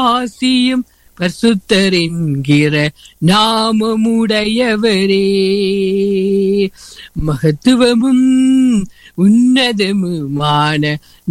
ஆசியும் பரிசுத்தர் என்கிற நாமமுடையவரே மகத்துவமும் உன்னதமுமான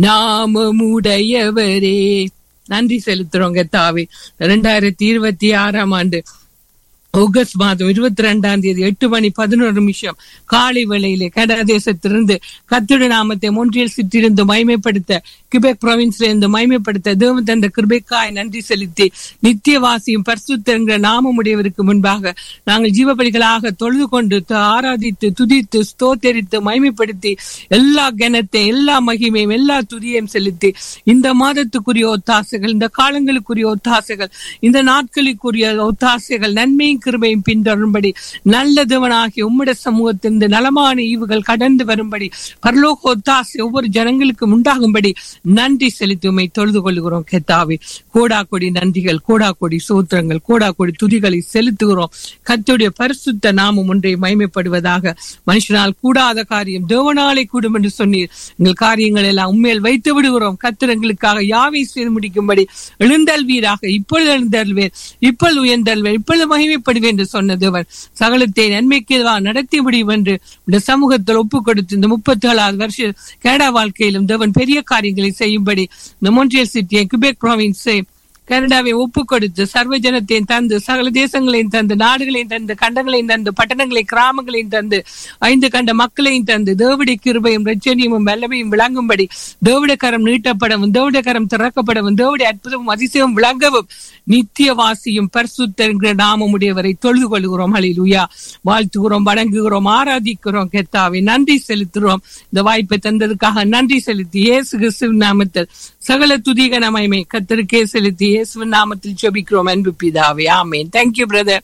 நாமமுடையவரே நன்றி செலுத்துறோங்க தாவே இரண்டாயிரத்தி இருபத்தி ஆறாம் ஆண்டு ஆகஸ்ட் மாதம் இருபத்தி ரெண்டாம் தேதி எட்டு மணி பதினோரு நிமிஷம் காலை வேளையிலே கனடா தேசத்திலிருந்து கத்துட நாமத்தை மொன்றியல் சிற்றிருந்து மைமைப்படுத்த கிபெக் ப்ரொவின்ஸ்ல இருந்து மைமைப்படுத்த தேவன் தந்த கிருபைக்காய் நன்றி செலுத்தி நித்தியவாசியும் பரிசுத்தங்கிற நாமமுடையவருக்கு முன்பாக நாங்கள் ஜீவபலிகளாக தொழுது கொண்டு த- ஆராதித்து துதித்து ஸ்தோத்தரித்து மைமைப்படுத்தி எல்லா கனத்தை எல்லா மகிமையும் எல்லா துதியையும் செலுத்தி இந்த மாதத்துக்குரிய ஒத்தாசைகள் இந்த காலங்களுக்குரிய ஒத்தாசைகள் இந்த நாட்களுக்குரிய ஒத்தாசைகள் நன்மையும் கிருபையும் பின்தொடரும்படி நல்ல தேவனாகிய உம்முடைய சமூகத்தில் இந்த நலமான ஈவுகள் கடந்து வரும்படி பரலோக ஒத்தாசை ஒவ்வொரு ஜனங்களுக்கும் உண்டாகும்படி நன்றி செலுத்தி உம்மை தொழுது கொள்கிறோம் கெத்தாவே கோடா கொடி நன்றிகள் கோடா கொடி சூத்திரங்கள் கோடா கொடி துதிகளை செலுத்துகிறோம் கர்த்தருடைய பரிசுத்த நாமம் ஒன்றை மகிமைப்படுவதாக மனுஷனால் கூடாத காரியம் தேவனாலே கூடும் என்று சொன்னீர் எங்கள் காரியங்கள் எல்லாம் உண்மையில் வைத்து விடுகிறோம் கர்த்தர் எங்களுக்காக யாவை செய்து முடிக்கும்படி எழுந்தல்வீராக இப்பொழுது எழுந்தல்வேர் இப்பொழுது உயர்ந்தல்வேர் இப்பொழுது மகிமைப்படுவேன் என்று சொன்ன தேவன் சகலத்தை நன்மைக்கு எதுவாக நடத்தி முடியும் என்று இந்த சமூகத்தில் ஒப்பு கொடுத்து இந்த முப்பத்தி ஏழாவது வருஷ கேடா வாழ்க்கையிலும் தேவன் பெரிய காரியங்களை செய்யும்படி இந்த மொன்றியல் சிட்டியை கிபெக் ப்ராவின்ஸை கனடாவை ஒப்பு கொடுத்து சர்வ ஜனத்தையும் தந்து சகல தேசங்களையும் தந்து நாடுகளையும் தந்து கண்டங்களையும் தந்து பட்டணங்களை கிராமங்களையும் தந்து ஐந்து கண்ட மக்களையும் தந்து தேவடி கிருபையும் ரச்சனியமும் வல்லமையும் விளங்கும்படி தேவட கரம் நீட்டப்படவும் தேவட கரம் திறக்கப்படவும் தேவடி அற்புதமும் அதிசயமும் விளங்கவும் நித்திய வாசியும் பரிசுத்தங்கிற நாமமுடையவரை தொழுது கொள்கிறோம் ஹலிலுயா வாழ்த்துகிறோம் வணங்குகிறோம் ஆராதிக்கிறோம் கெத்தாவை நன்றி செலுத்துகிறோம் இந்த வாய்ப்பை தந்ததுக்காக நன்றி செலுத்தி இயேசு கிறிஸ்துவின் நாமத்தில் சகல துதிக நமைமை கத்தருக்கே செலுத்தி இயேசுவின் நாமத்தில் ஜெபிக்கிறோம் அன்பு பிதாவே ஆமேன் தேங்க்யூ பிரதர்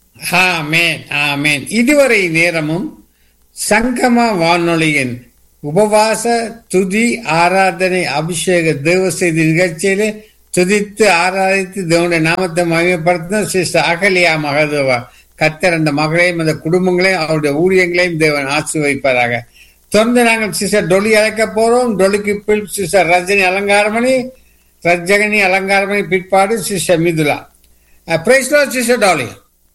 ஆமென் ஆமென் இதுவரை நேரமும் சங்கம வானொலியின் உபவாச துதி ஆராதனை அபிஷேக தேவ செய்தி நிகழ்ச்சியிலே துதித்து ஆராதித்து தேவனுடைய நாமத்தை மகிமைப்படுத்தின சிஸ்டர் அகலியா மகதேவா கத்தர் அந்த மகளையும் அந்த குடும்பங்களையும் அவருடைய ஊழியங்களையும் தேவன் ஆசீர்வதிப்பாராக தொடர்ந்து நாங்கள் சிஸ்டர் டொலி அழைக்க போறோம் டொலிக்கு பில் சிஸ்டர் ரஜினி அலங்காரமணி ரஜகனி அலங்காரமணி பிற்பாடு சிஸ்டர் மிதுலா பிரைஸ்லோ சிஸ்டர் டாலி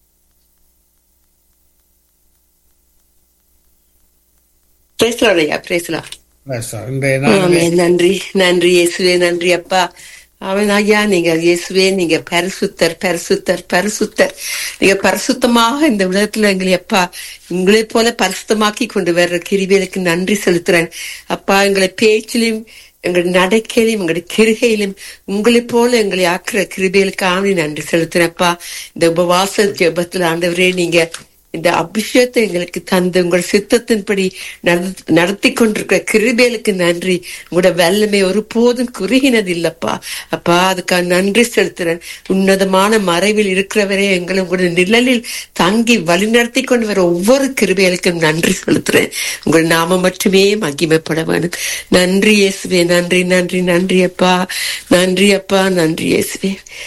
பேசலாம் ஐயா பேசலாம் Praise the Lord. இன்றைய நாளிலே ஆமென். நன்றி நன்றி இயேசுவே நன்றி அப்பா அவன் ஐயா நீங்க இயேசுவே நீங்க பரிசுத்தர் பரிசுத்தர் பரிசுத்தர் நீங்க பரிசுத்தமாக இந்த உலகத்துல எங்களை அப்பா உங்களை போல பரிசுத்தமாக்கி கொண்டு வர்ற கிருபைகளுக்கு நன்றி செலுத்துறேன் அப்பா எங்களை பேச்சிலும் எங்கள் நடக்கையிலும் எங்களுடைய கிருகையிலும் உங்களைப் போல எங்களை ஆக்குற கிருபைகளுக்காக நன்றி செலுத்துறேன் அப்பா இந்த உபவாச ஜெபத்துல ஆண்டவரே நீங்க இந்த அபிஷேகத்தை எங்களுக்கு தந்து உங்கள் சித்தத்தின்படி நடத்- நடத்தி கொண்டிருக்கிற கிருபேலுக்கு நன்றி உங்களோட வல்லமை ஒருபோதும் குறுகினது இல்லப்பா அப்பா அதுக்காக நன்றி செலுத்துறேன் உன்னதமான மறைவில் இருக்கிறவரே எங்களை உங்களுடைய நிழலில் தங்கி வழிநடத்தி கொண்டு வர ஒவ்வொரு கிருபேலுக்கும் நன்றி செலுத்துறேன் உங்கள் நாமம் மட்டுமே மகிமைப்பட வேணும் நன்றி இயேசுவே நன்றி நன்றி நன்றி அப்பா நன்றி அப்பா நன்றி இயேசுவே